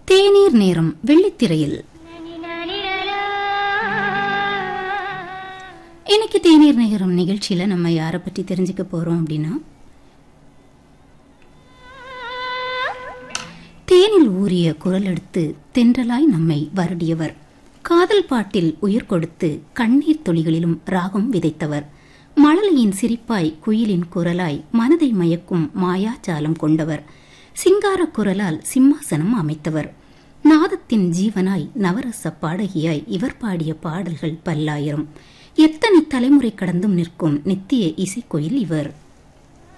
தேநீர் நேரம் வெள்ளித்திரையில் இன்னைக்கு தேநீர் நேரம் நிகழ்ச்சியில நம்ம யாரை பற்றி தெரிஞ்சுக்க போறோம் அப்படின்னா தேனில் ஊறிய குரல் எடுத்து தென்றலாய் நம்மை வருடியவர் காதல் பாட்டில் உயிர் கொடுத்து கண்ணீர் துளிகளிலும் ராகம் விதைத்தவர் மழலையின் சிரிப்பாய் குயிலின் குரலாய் மனதை மயக்கும் மாயாஜாலம் கொண்டவர் சிங்கார குரலால் சிம்மாசனம் அமைத்தவர் நாதத்தின் ஜீவனாய் நவரச பாடகியாய் இவர் பாடிய பாடல்கள் பல்லாயிரம் எத்தனை தலைமுறை கடந்தும் நிற்கும் நித்திய இசைக்கோயில் இவர்